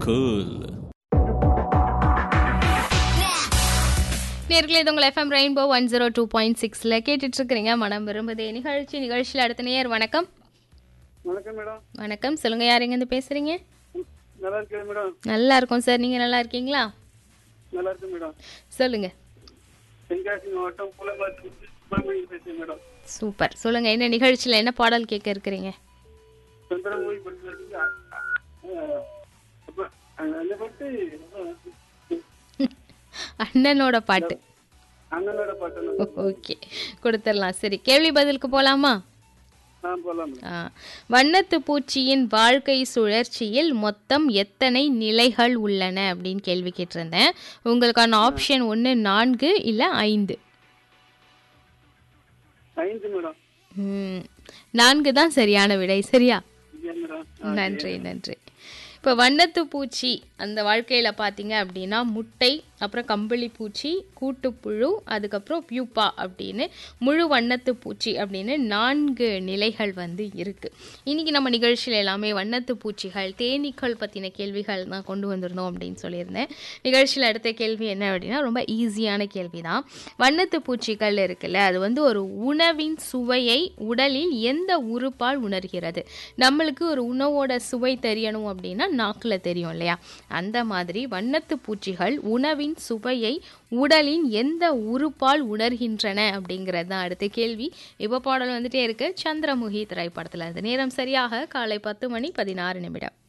cool. நேர்களே இது உங்கள் FM rainbow one zero two point சிக்ஸில் கேட்டுட்டு இருக்கிறீங்க மனம் விரும்புதே நிகழ்ச்சி நிகழ்ச்சியில் அடுத்த நேயர் வணக்கம் வணக்கம் மேடம் வணக்கம் சொல்லுங்கள் யார் எங்கேருந்து பேசுகிறீங்க நல்லா இருக்கேன் மேடம் நல்லா இருக்கோம் சார் நீங்கள் நல்லா இருக்கீங்களா நல்லா இருக்கேன் மேடம் சொல்லுங்கள் தென்காசி மாவட்டம் புலம்பாத்து சுப்பிரமணியன் பேசுறேன் மேடம் சூப்பர் சொல்லுங்கள் என்ன நிகழ்ச்சியில் என்ன பாடல் கேட்க இருக்கிறீங்க சந்திரமொழி படிக்கிறதுக்கு அப்ப அந்த பாட்டு அண்ணனோட பாட்டு அண்ணனோட பாட்டு ஓகே கொடுத்துடலாம் சரி கேள்வி பதிலுக்கு போகலாமா நான் போலாம் மேடம் ஆ. வண்ணத்து பூச்சியின் வாழ்க்கை சுழற்சியில் மொத்தம் எத்தனை நிலைகள் உள்ளன அப்படின்னு கேள்வி கேட்டிருந்தேன் உங்களுக்கான ஆப்ஷன் ஒன்று நான்கு இல்லை ஐந்து ஐந்து மேடம் ம், நான்கு தான் சரியான விடை சரியா இல்லையா மேடம் நன்றி நன்றி இப்போ வண்ணத்து பூச்சி அந்த வாழ்க்கையில் பார்த்தீங்க அப்படின்னா முட்டை அப்புறம் கம்பளி பூச்சி கூட்டுப்புழு அதுக்கப்புறம் பியூப்பா அப்படின்னு முழு வண்ணத்து பூச்சி அப்படின்னு நான்கு நிலைகள் வந்து இருக்குது இன்றைக்கி நம்ம நிகழ்ச்சியில் எல்லாமே வண்ணத்து பூச்சிகள் தேனீக்கள் பற்றின கேள்விகள் தான் கொண்டு வந்திருந்தோம் அப்படின்னு சொல்லியிருந்தேன் நிகழ்ச்சியில் அடுத்த கேள்வி என்ன அப்படின்னா ரொம்ப ஈஸியான கேள்வி தான் வண்ணத்து பூச்சிகள் இருக்குல்ல அது வந்து ஒரு உணவின் சுவையை உடலில் எந்த உறுப்பால் உணர்கிறது நம்மளுக்கு ஒரு உணவோட சுவை தெரியணும் அப்படின்னா நாக்கில் தெரியும் இல்லையா அந்த மாதிரி வண்ணத்து பூச்சிகள் உணவின் சுவையை உடலின் எந்த உறுப்பால் உணர்கின்றன அப்படிங்கிறது தான் அடுத்த கேள்வி இப்போ பாடல் வந்துட்டே இருக்கு சந்திரமுகி திரைப்படத்தில் அது நேரம் சரியாக காலை பத்து மணி பதினாறு நிமிடம்